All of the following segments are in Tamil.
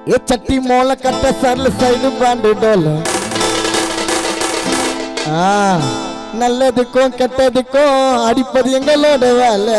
ஏ சட்டி மோள கட்ட சர்ல சைடு பாண்டு டோல ஆ நல்லதுக்கும் கெட்டதுக்கும் அடிப்பது எங்களோட வேலை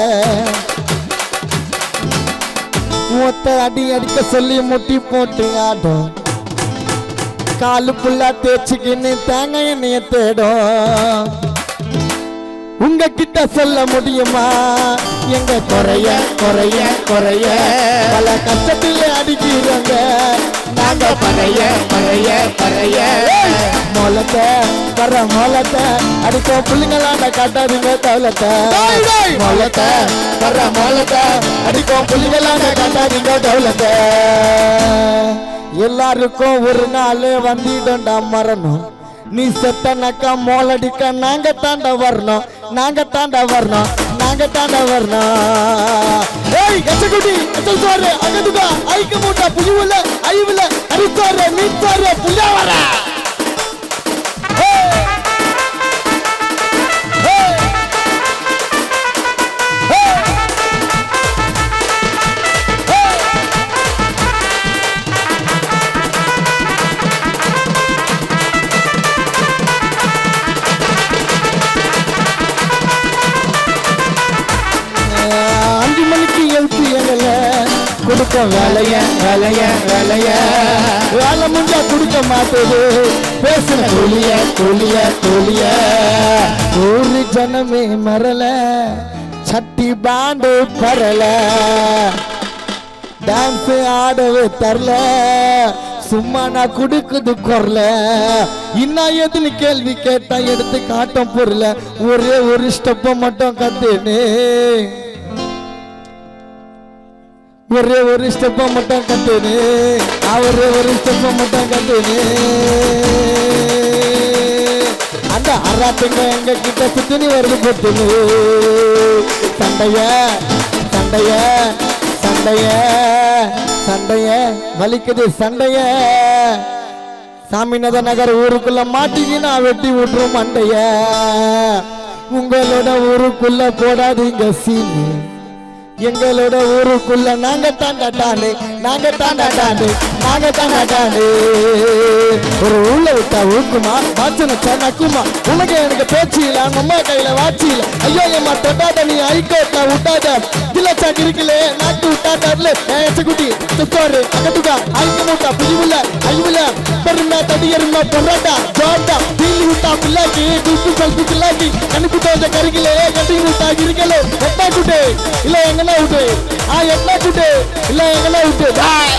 மொத்த அடி அடிக்க சொல்லி முட்டி போட்டு ஆடும் காலு புல்லா தேய்ச்சிக்கின்னு தேங்காய் எண்ணெய தேடும் உங்ககிட்ட சொல்ல முடியுமா எங்க குறைய குறைய குறைய பல கஷ்டத்தில் அடிக்கிறாங்க நாங்க பறைய பறைய பறைய மொலத்தை வர மொலத்தை அடிக்க புள்ளிங்களாண்ட காட்டாதீங்க தவலத்தை மொலத்தை வர மொலத்தை அடிக்க புள்ளிங்களாண்ட காட்டாதீங்க தவலத்தை எல்லாருக்கும் ஒரு நாள் வந்திடும்டா மரணம் நீ செத்தனாக்கா மோலடிக்க நாங்க தாண்ட வரணும் நாங்க தாண்ட வரணும் நாங்க தாண்ட வரணும் ஏய் கச்சகுடி கச்சல் சோறு அகதுகா ஐக்க மூட்டா புயுவுல ஐவுல அரிசோறு மீச்சோறு புள்ளா வர அஞ்சு மணிக்கு எழுப்பி எங்கள கொடுக்க வேலைய வேலைய வேலைய வேலை முடிஞ்சா கொடுக்க மாட்டேது பேசுன கூலிய கூலிய கூலிய ஊரு ஜனமே மறல சட்டி பாண்டு பரல டான்ஸ் ஆடவே தரல சும்மா நான் குடுக்குது குரல இன்னும் எதுன்னு கேள்வி கேட்டா எடுத்து காட்டும் பொருள ஒரே ஒரு ஸ்டெப்ப மட்டும் கத்துனே ஒரே ஒரு ஸ்டெப்ப மட்டும் கத்துனே அவரே ஒரு ஸ்டெப்ப மட்டும் கத்துனே அந்த அராத்துங்க எங்க கிட்ட சுத்தினி வருது பொத்துனு சண்டைய சண்டைய சண்டைய சண்டைய வலிக்குது சண்டைய சாமிநாத நகர் ஊருக்குள்ள மாட்டிக்கினா வெட்டி விட்டுரும் மண்டைய உங்களோட ஊருக்குள்ள போடாதீங்க சீனு எங்களோட ஊருக்குள்ள நாங்க தாண்டாட்டாண்டு நாங்க தாண்டாட்டாண்டு நாங்க தாண்டாட்டாண்டு ஒரு ஊர்ல விட்டா ஊக்குமா வாச்சன நக்குமா உனக்கு எனக்கு பேச்சு இல்ல அம்மா கையில வாட்சி இல்ல ஐயோ எம்மா தொட்டாத நீ ஐகோட்ல விட்டாத கிலச்சா கிருக்கலே நாட்டு விட்டாடல குட்டி துக்காரு அகத்துக்கா ஐக்க மூட்டா புதிவுல ஐவுல பெருந்தா தடியருந்தா பொறாட்டா ஜோட்டா தீலி விட்டா பிள்ளாக்கி குப்பு கல்பு பிள்ளாக்கி கணிப்பு தோஞ்ச கருகிலே கட்டி விட்டா இருக்கலே எட்டா குட்டே இல்ல எங்கனா விட்டு ஆ எட்டா குட்டே இல்ல எங்கனா விட்டு டேய்.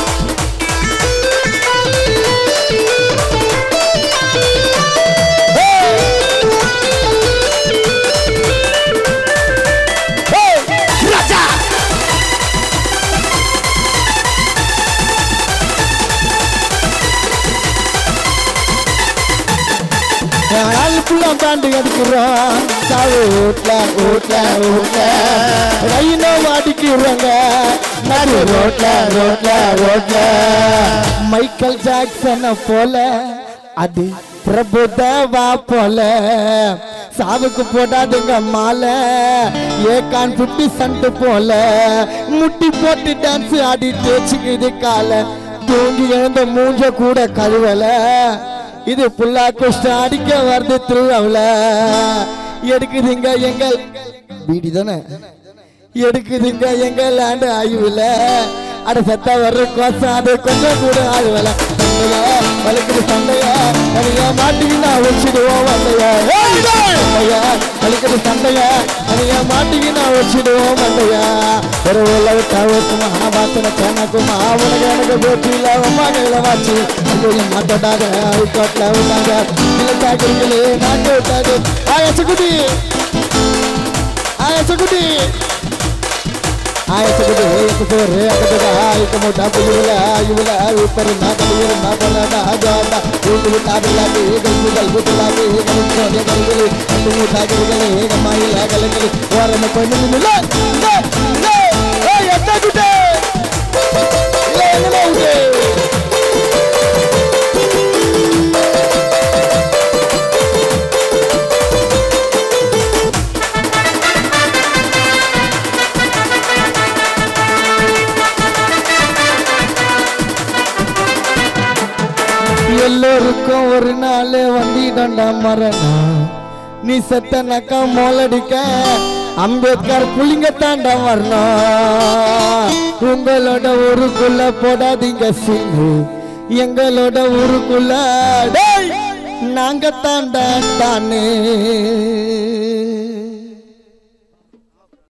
ஏய், ராஜா நாலு புள்ள தாண்டி அடிக்கிறோம் சாவு வீட்ல வீட்ல வீட்ல ரயினோ அடிக்கிறாங்க நடு ரோட்ல ரோட்ல ரோட்ல மைக்கேல் ஜாக்சனை போல அது பிரபுதேவா போல சாவுக்கு போடாதுங்க மாலை ஏகான் பிப்டி சண்ட் போல முட்டி போட்டு டான்ஸ் ஆடி தேய்ச்சிக்குது காலை தூங்கி எழுந்த மூஞ்ச கூட கழுவல இது புல்லா குஷ்டம் அடிக்க வருது திருவிழாவில் எடுக்குதுங்க எங்கள் பீடி தானே எடுக்குதுங்க எங்கள் ஆண்டு ஆய்வுல அட சத்தா வர்ற கோசம் அது கொஞ்சம் கூட ஆளுவல சண்டையா வலிக்குது சண்டையா நிறைய மாட்டிக்கினா வச்சிடுவோம் வந்தையா சண்டையா வலிக்குது சண்டையா நிறைய மாட்டிக்கினா வச்சிடுவோம் வந்தையா ஒரு ஊர்ல விட்டா ஓட்டுமா பாத்தன சேனக்குமா உனக்கு எனக்கு போச்சு இல்ல அம்மா கையில வாச்சு அங்கேயும் மாட்டோட்டாத ஹைகோர்ட்ல விட்டாங்க இல்லை தாக்கிறீங்களே நாட்டு விட்டாது ஆயச்சுக்குட்டி ஆயச்சுக்குட்டி ஆயச்சுக்குட்டி ஏக்கு சோறு அக்கத்துக்கு ஆய்க்க மூட்டா புயுல இவுல உப்பரு நாகலியர் நாகலடா ஜாடா ஊட்டு விட்டாபில்லாது கல்பு கல்பு துலாது கல்பு சோதே கல்பு கல்பு மூட்டா கிருகளே கம்மாயில கலங்கலி ஓரம கொஞ்சம் நில்ல ஏய் எத்தா குட்டே இல்லை எங்கடா உண்டு எல்லோருக்கும் ஒரு நாள் வந்திடண்டா மரணம் நீ செத்தனாக்கா மோலடிக்க அம்பேத்கர் புளிங்க தாண்டா வரணும் உங்களோட ஊருக்குள்ள போடாதீங்க சீனு எங்களோட ஊருக்குள்ள டேய், நாங்க தாண்டா தானே